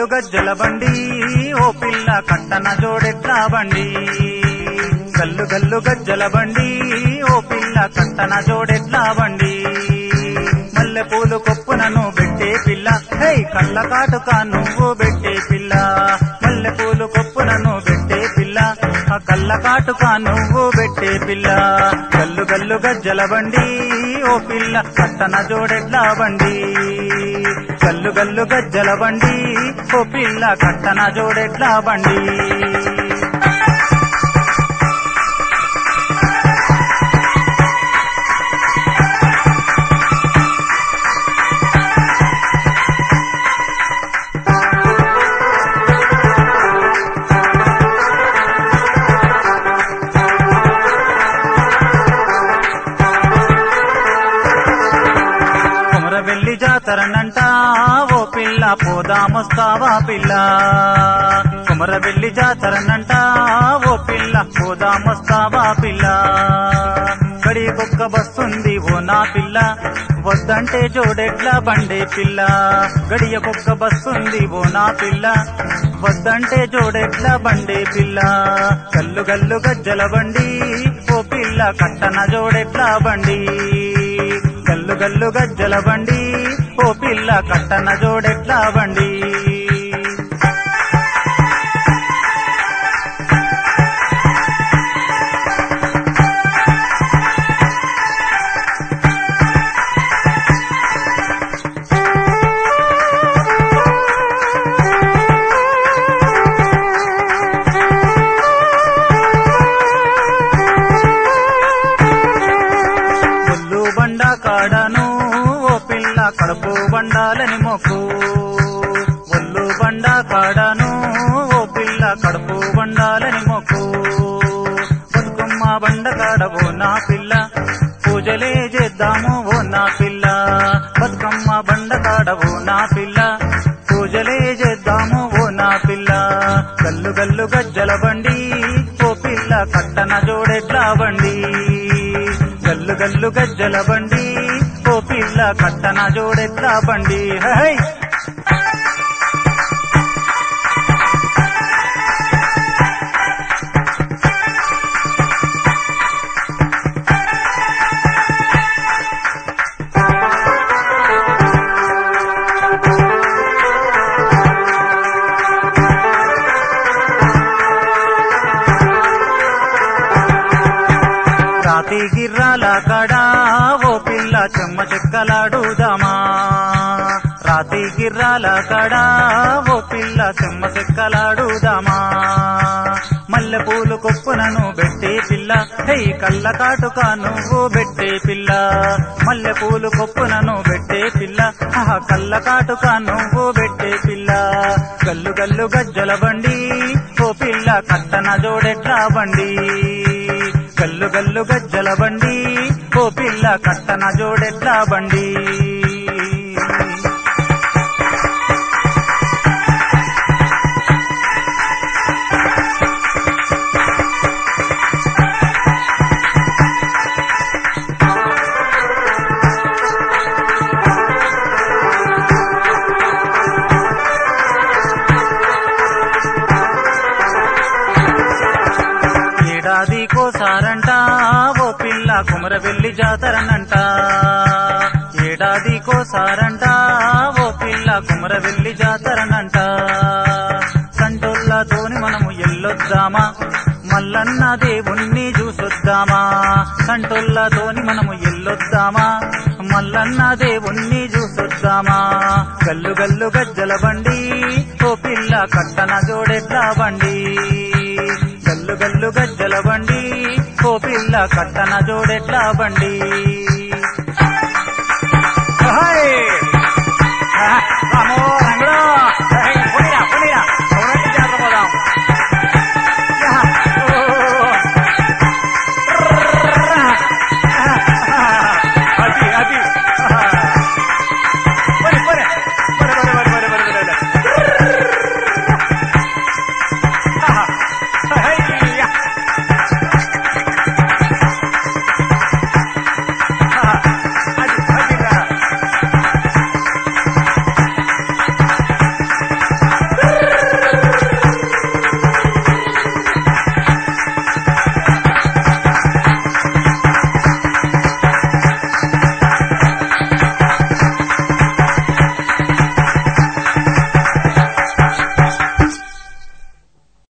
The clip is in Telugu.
గల్లు గజ్జల బండి ఓ పిల్ల కట్టన జోడెట్లా బండి గల్లు గల్లు గజ్జల బండి ఓ పిల్ల కట్టన జోడెట్లా బండి మల్లె పూలు కొప్పునను పెట్టే పిల్ల హై కళ్ళ కాటుక నువ్వు పెట్టే పిల్ల మల్లె పూలు కొప్పునను పెట్టే పిల్ల ఆ కళ్ళ కాటుక నువ్వు పెట్టే పిల్ల గల్లు గల్లు గజ్జల బండి ఓ పిల్ల కట్టన జోడెట్లా బండి గల్లు గల్లు గజ్జల బండి ఓ పిల్ల కట్టన జోడెట్లా బండి కుమరవెల్లి జాతరనంట ఓ పిల్ల పోదామొస్తావా పిల్ల కుమరవెల్లి జాతరనంట ఓ పిల్ల పోదామొస్తావా పిల్ల గడి కుక్క బస్సుంది ఓ నా పిల్ల వద్దంటే జోడెట్ల బండే పిల్ల గడియ కుక్క బస్సుంది ఓ నా పిల్ల వద్దంటే జోడెట్ల బండే పిల్ల గల్లు గల్లు గజ్జల బండి ఓ పిల్ల కట్టన జోడెట్ల బండి గల్లు గల్లు గజ్జల బండి ఓ పిల్ల కట్టన జోడెట్లా బండి ఒళ్ళు బండ కాడను ఓ పిల్ల కడుపు బండాలని మొక్కు ఒళ్ళు బండ కాడను ఓ పిల్ల కడుపు బండాలని మొక్కు బతుకమ్మ బండ కాడ ఓ నా పిల్ల పూజలే చేద్దాము ఓ నా పిల్ల బతుకమ్మ బండ కాడ ఓ నా పిల్ల పూజలే చేద్దాము ఓ నా పిల్ల గల్లు గల్లు గజ్జల బండి ఓ పిల్ల కట్టన జోడెడ్ల బండి గల్లు గల్లు గజ్జల బండి ఓ పిల్ల కట్టన జోడెట్ల బండి హై రాతి గిర్రాల కడా ఓ పిల్ల చెమ్మ చెక్కలాడుదామా రాతి గిర్రాల కడా ఓ పిల్ల చెమ్మ చెక్కలాడుదామా మల్లె పూలు కొప్పునను పెట్టే పిల్ల హై కళ్ళ కాటుక నువ్వు పెట్టే పిల్ల మల్లె పూలు కొప్పునను పెట్టే పిల్ల ఆహా కళ్ళ కాటుక నువ్వు పెట్టే పిల్ల గల్లు గల్లు గజ్జల బండి ఓ పిల్ల కట్టన జోడెట్లా బండి గల్లు గల్లు గజ్జల బండి ఓ పిల్ల కట్టన జోడెట్లా బండి ఏడాది కోసారంట ఓ పిల్ల కుమరవెల్లి జాతరనంట ఏడాది కోసారంట ఓ పిల్ల కుమరవెల్లి జాతరనంట సంటోళ్ళతోని మనము ఎల్లొద్దామా మల్లన్న దేవుణ్ణి చూసొద్దామా సంటోళ్ళతోని మనము ఎల్లొద్దామా మల్లన్న దేవుణ్ణి చూసొద్దామా గల్లు గల్లు గజ్జల బండి ఓ పిల్ల కట్టన జోడెట్లా బండి గల్లు గల్లు గజ్జల బండి ఓ పిల్ల కట్టన జోడెట్లా బండి